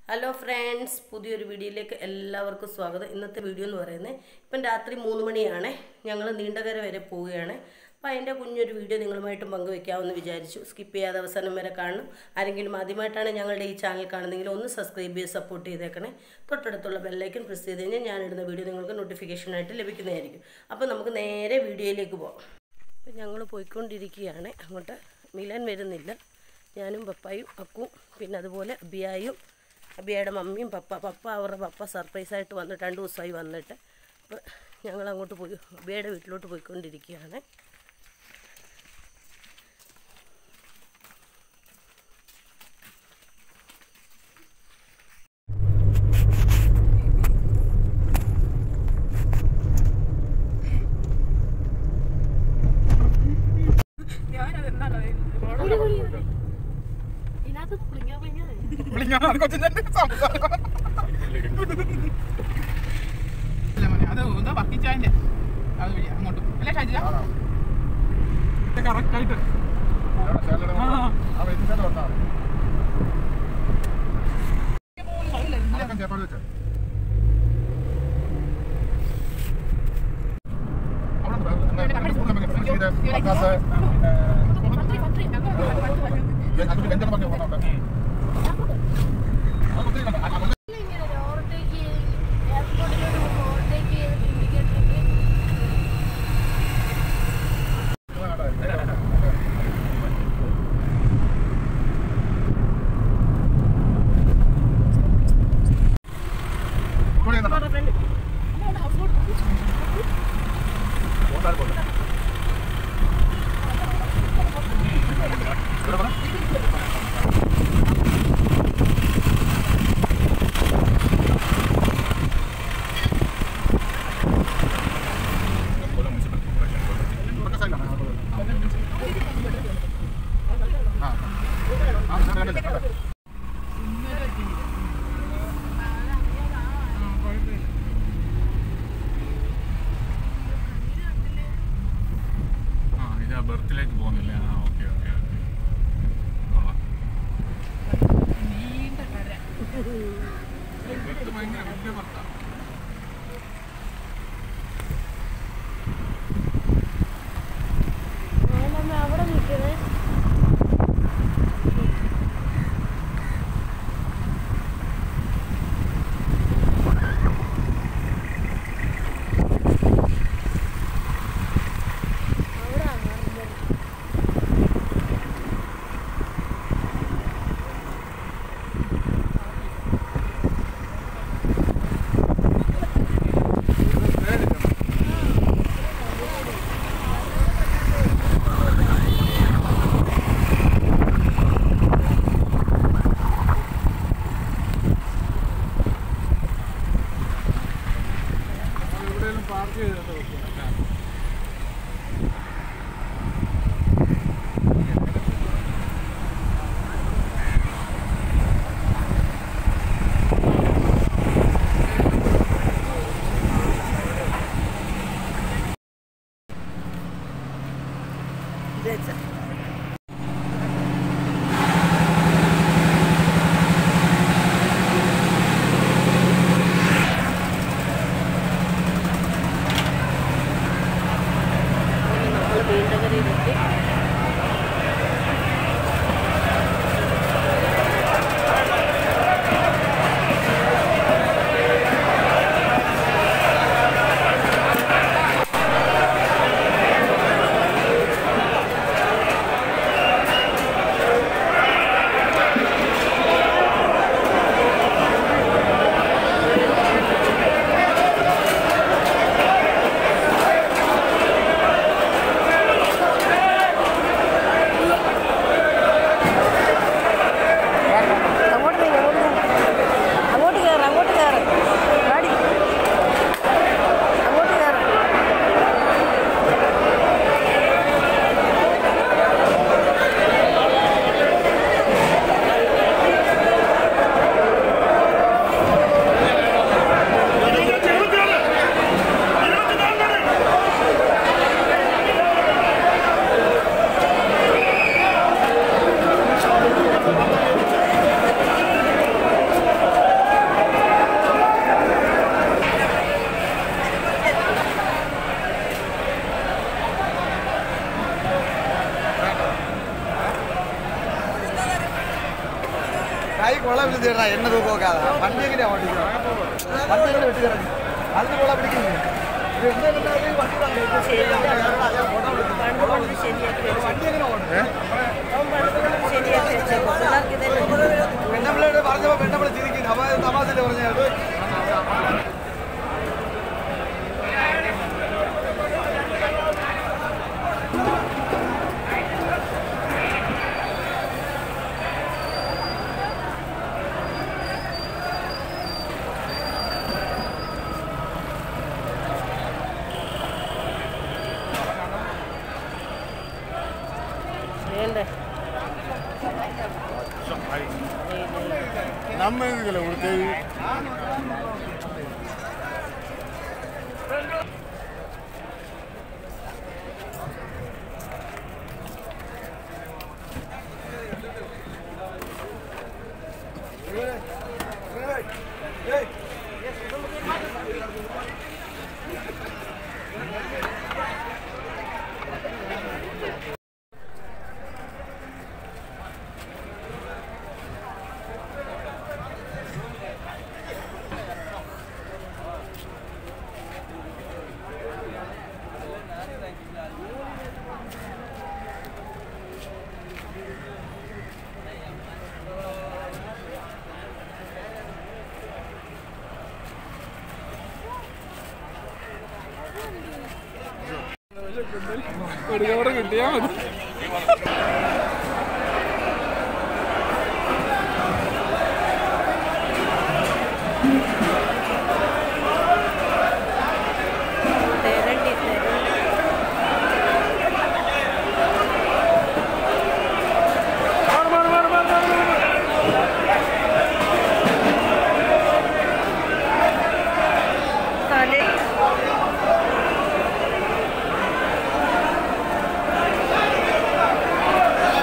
Hello friends പുതിയൊരു വീഡിയോയിലേക്ക് എല്ലാവർക്കും സ്വാഗതം ഇന്നത്തെ വീഡിയോ എന്ന് പറയുന്നത് ഇപ്പം രാത്രി മൂന്ന് മണിയാണ് ഞങ്ങൾ നീണ്ടകര വരെ പോവുകയാണ് അപ്പോൾ അതിൻ്റെ കുഞ്ഞൊരു വീഡിയോ നിങ്ങളുമായിട്ടും പങ്കുവെക്കാമെന്ന് വിചാരിച്ചു സ്കിപ്പ് ചെയ്യാതെ അവസാനം വരെ കാണണം ആരെങ്കിലും ആദ്യമായിട്ടാണ് ഞങ്ങളുടെ ഈ ചാനൽ കാണുന്നതെങ്കിൽ ഒന്ന് സബ്സ്ക്രൈബ് ചെയ്ത് സപ്പോർട്ട് ചെയ്തേക്കണേ തൊട്ടടുത്തുള്ള ബെല്ലൈക്കൻ പ്രസ് ചെയ്ത് കഴിഞ്ഞാൽ ഞാനിടുന്ന വീഡിയോ നിങ്ങൾക്ക് നോട്ടിഫിക്കേഷനായിട്ട് ലഭിക്കുന്നതായിരിക്കും അപ്പോൾ നമുക്ക് നേരെ വീഡിയോയിലേക്ക് പോകാം അപ്പം ഞങ്ങൾ പോയിക്കൊണ്ടിരിക്കുകയാണ് അങ്ങോട്ട് മിലൻ വരുന്നില്ല ഞാനും പപ്പായും അക്കും പിന്നെ അതുപോലെ അബിയായും അബിയയുടെ മമ്മിയും പപ്പ പപ്പ അവരുടെ പപ്പ സർപ്രൈസായിട്ട് വന്നിട്ട് രണ്ട് ദിവസമായി വന്നിട്ട് അപ്പോൾ ഞങ്ങൾ അങ്ങോട്ട് പോയി അബിയയുടെ വീട്ടിലോട്ട് പോയിക്കൊണ്ടിരിക്കുകയാണ് ഇതിനകത്ത് പുളിങ്ങ പുളിങ്ങ വിളിക്കാൻ കൊച്ചിന്റെ സംസാരം അല്ല മോനെ, അത് എന്താ വർക്കിച്ചായന്റെ അത് വഴി അങ്ങോട്ടും അല്ലേ ഷാജിജ കറക്റ്റ് ആയിട്ട് ആ. ഇങ്ങനെ ഓവർടേക്ക് എയർപോർട്ടിലോട്ട് പോകുമ്പോൾ ഓവർടേക്ക് ചെയ്ത് ഇൻഡിക്കേറ്റർ ആ ഇത് ബർത്തിലേക്ക് പോകുന്നില്ല ആ ഓക്കെ ഓക്കെ ഓക്കെ കൊള്ളാം നീണ്ട കര ബർത്ത് ഭയങ്കര വലിയ ബർത്താണ് നമ്മൾ അവിടെ നിൽക്കുന്നത് അവിടെ കൈ കൊള്ള പിടിച്ചിട്ടാ എണ്ണ തൂക്കോക്കാതെ വണ്ടി എങ്ങനെയാ ഓടിക്കുന്നത് വണ്ടി എങ്ങനെ വെട്ടി കിടക്കും അതിന് കൊള്ള പിടിക്കുന്നു ഇത് എന്താ പിന്നെ അത് വണ്ടി തന്നെ ഇപ്പൊ ശരിയാക്കി ഫോട്ടോ വിളിക്കുന്നു. പണ്ട് കൊണ്ട് ശരിയാക്കി വെച്ചു വണ്ടി എങ്ങനെ ഓടും അവൻ പണ്ട് കൊണ്ട് ശരിയാക്കി വെച്ചേക്കും പിള്ളേർക്ക് ഇതന്നെ പെണ്ണപ്പിള്ളയോട് പറഞ്ഞപ്പോ പെണ്ണപ്പിള്ള ചിരിക്കുന്നു അപ്പൊ തമാശയില് പറഞ്ഞത് വേണ്ടേ நம்ம இதுல ஒரு தேவி ഒരു കവറ് കിട്ടിയാ മതി തെരണ്ടി തെരണ്ടി തലേ ആ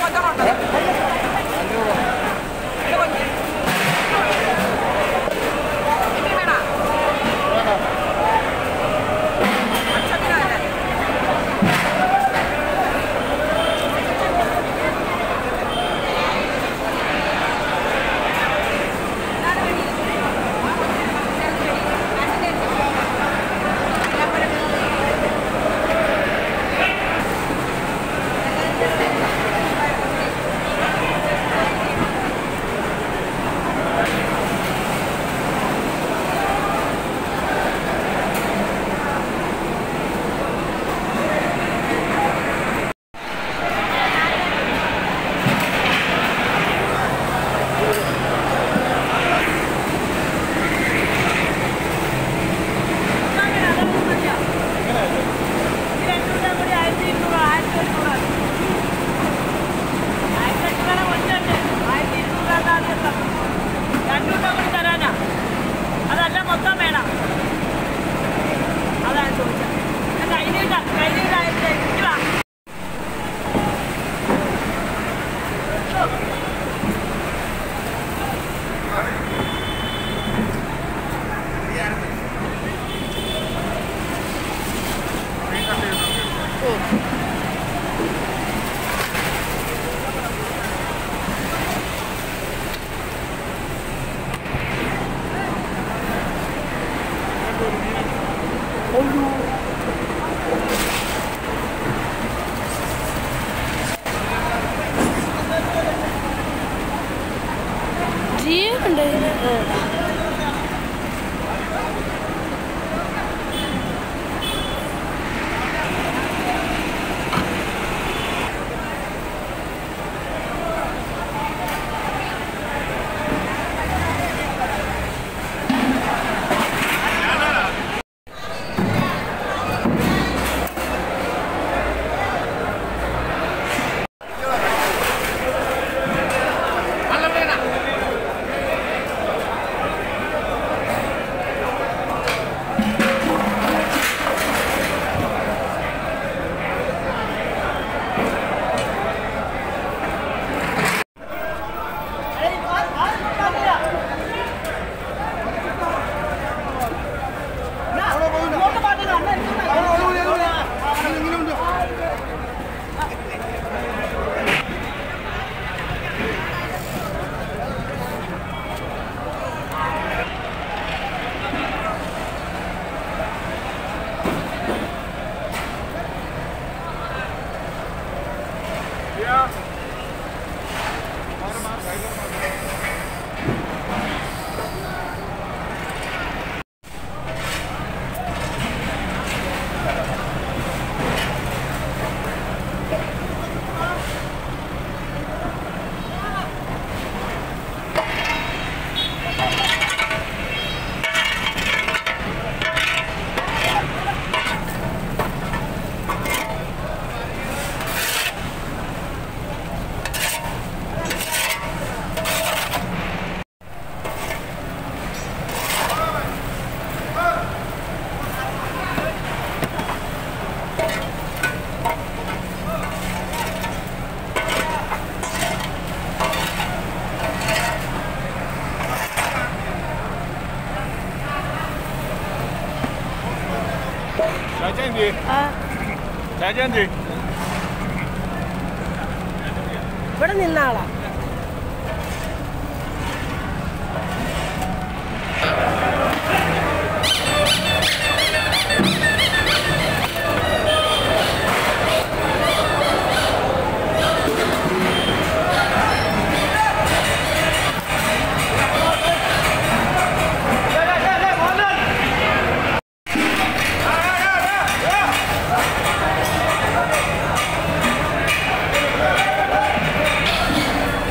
അതല്ല മൊത്തം വേണം അതാണ് ചോദിച്ചത് കയ്യിലിട്ട കയ്യിലിട്ടായിട്ട് ഇരിക്കുവാ ജീവനുണ്ട് രാജേന്ദ്രി രാജേന്ദ്രി ഇവിടെ നിന്ന ആളാ ആ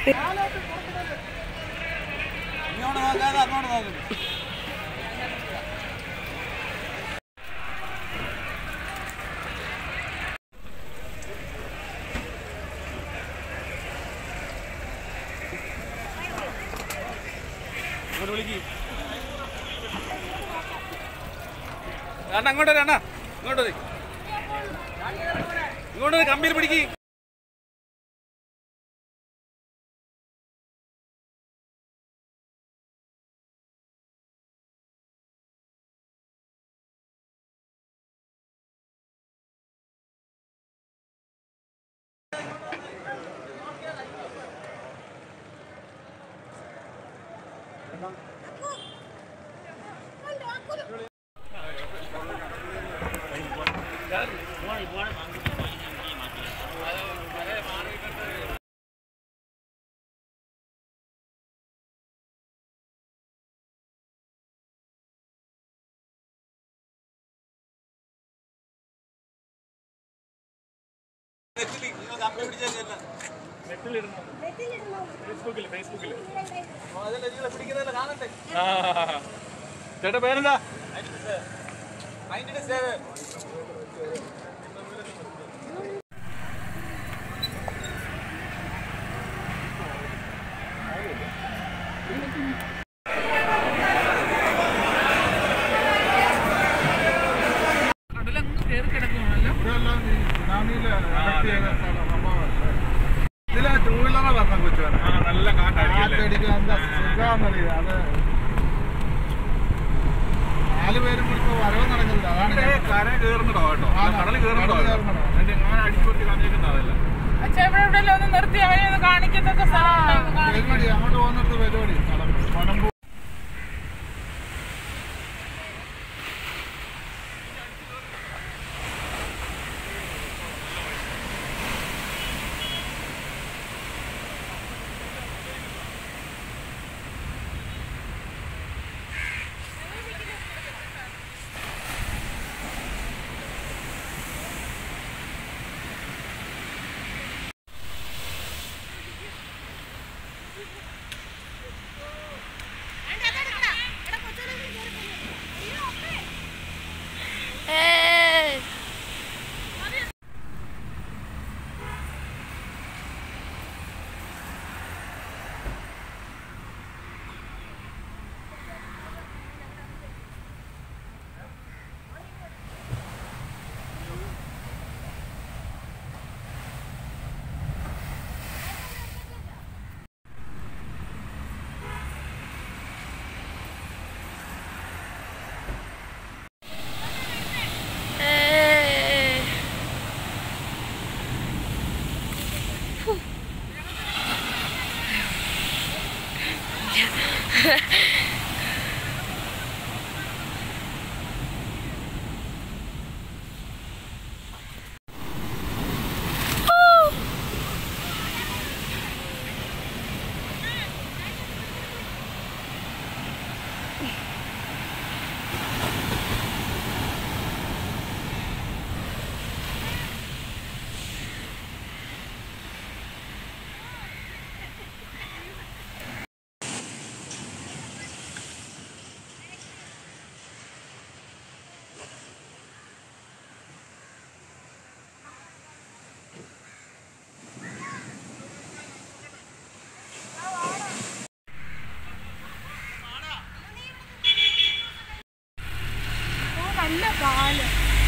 ഇങ്ങോട്ട് നോക്കാതെ അങ്ങോട്ട് നോക്കുന്നു അണ്ണ അങ്ങോട്ട് വരാം, അണ്ണ ഇങ്ങോട്ട് വരി. ഇങ്ങോട്ട് വരി, കമ്പിയിൽ പിടിക്ക് ചേട്ടാ പേരെന്താ കടലങ്ങ് കയറി കിടക്കുവാണല്ലോ ഇതിലെ ടൂ വീലറെ പറഞ്ഞ കൊച്ചുവരെ ആ നല്ല കാറ്റായിരിക്കും കാറ്റടിക്കാൻ എന്താ സുഖാന്നറിയാം അത് നാല് പേരും കൂടി ഇപ്പൊ വരവ് നടക്കുന്നില്ല അതാണ് ഞാൻ കര കയറുന്നടോ കേട്ടോ ആ, കടൽ കയറുന്നടോ കടല് കയറുന്നടോ. എന്റെ ഞാൻ അടിച്ചുപൊട്ടി കാണിക്കുന്നതല്ല അച്ഛാ ഇവിടെ എവിടെയല്ലോ ഒന്ന് നിർത്തി അവനെ ഒന്ന് കാണിക്കത്തക്ക സ്ഥലം പരിപാടി അങ്ങോട്ട് പോകുന്നിടത്ത് പരിപാടി പടമ്പൂ നല്ല കാല്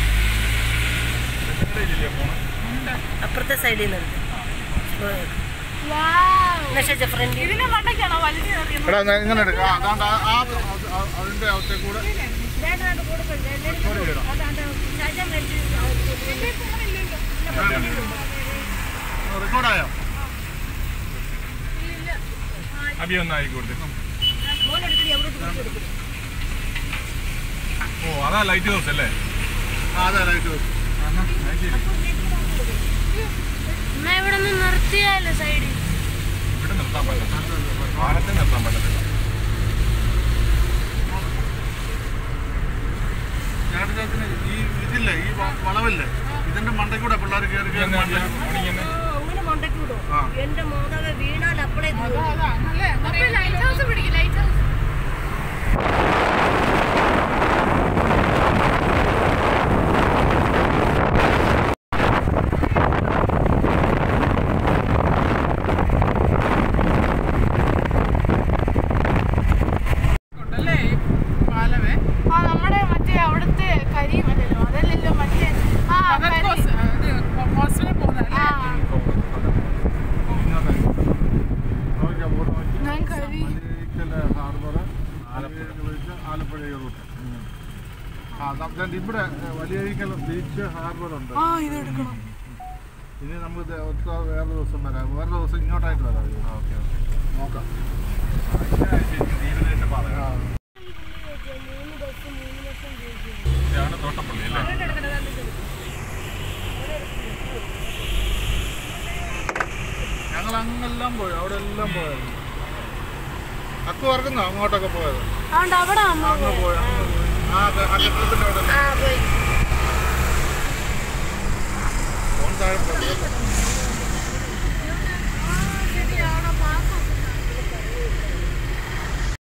അപ്പുറത്തെ സൈഡിൽ നിന്ന് മെസ്സേജ് ഫ്രണ്ട് ഇതിനെ മണ്ടയ്ക്കാണോ വലിച്ചു കയറിയത് എടാ ഞാൻ ഇങ്ങനെ എടുക്കാം ആ, അതാണ്ട് ആ- ആ അത് ആ- അതിന്റെ അകത്തെ കൂടെ കൂടെ ഇടണം റെക്കോർഡായോ അബി ഒന്നായി കൊടുത്തു ഓ അതാ ലൈറ്റ് ഹൗസ് അല്ലേ ആ അതെ ലൈറ്റ് ഇവിടെ നിന്ന് നിർത്തിയാലോ സൈഡിൽ ഇവിടെ നിർത്താൻ പറ്റില്ല പാലത്തിൽ നിർത്താൻ പറ്റത്തില്ല ചേട്ടന് ഈ ഇതില്ലേ ഈ വ- വളവില്ലേ ഇതിന്റെ മണ്ടയ്ക്കൂടെ പിള്ളേർ കയറി കയറി മണ്ടയ്ക്ക് അങ്ങനെ മണ്ടയ്ക്ക് വിടും ആ. എന്റെ മാതാവ് വീണാൽ അപ്പളേ അതാ അതാ നല്ല അപ്പൊ ലൈറ്റ് ഹൗസ് പിടിക്കും ലൈറ്റ് ഹൗസ് ഉണ്ടല്ലേ ഈ പാലമേ ആ നമ്മുടെ മറ്റേ അവിടുത്തെ കരിമല്ലല്ലോ അതല്ലല്ലോ മറ്റേ ആ കരി പകർക്കോസ് ഇത് ഹോസ്റ്റലിൽ പോകുന്നതല്ലേ ആ നോക്കി ഞാൻ കരി ഹാർബർ ആലപ്പുഴ റൂട്ട് ആ നമുക്ക് ഇവിടെ വലിയഴിക്കൽ ബീച്ച് ഹാർബർ ഉണ്ട് ആ ഇത് എടുക്കണം ഇനി നമുക്ക് ഇത് ഒത്ത വേറെ ദിവസം വരാം വേറെ ദിവസം ഇങ്ങോട്ടായിട്ട് വരാം ഓക്കെ നോക്കാം ആ. ഇതാണ് തോട്ടപ്പള്ളി അല്ലേ ഞങ്ങൾ അങ്ങെല്ലാം പോയി അവിടെ എല്ലാം പോയായിരുന്നു അക്കു ഓർക്കുന്നോ അങ്ങോട്ടൊക്കെ പോയത് അതുകൊണ്ട് അവിടെ അമ്മ അങ്ങ് പോയി അങ്ങ് പോയി. ആ ക- ആ കെട്ടിടത്തിന്റെ അവിടെ ആ പോയി ഫോൺ താഴെ പോയി.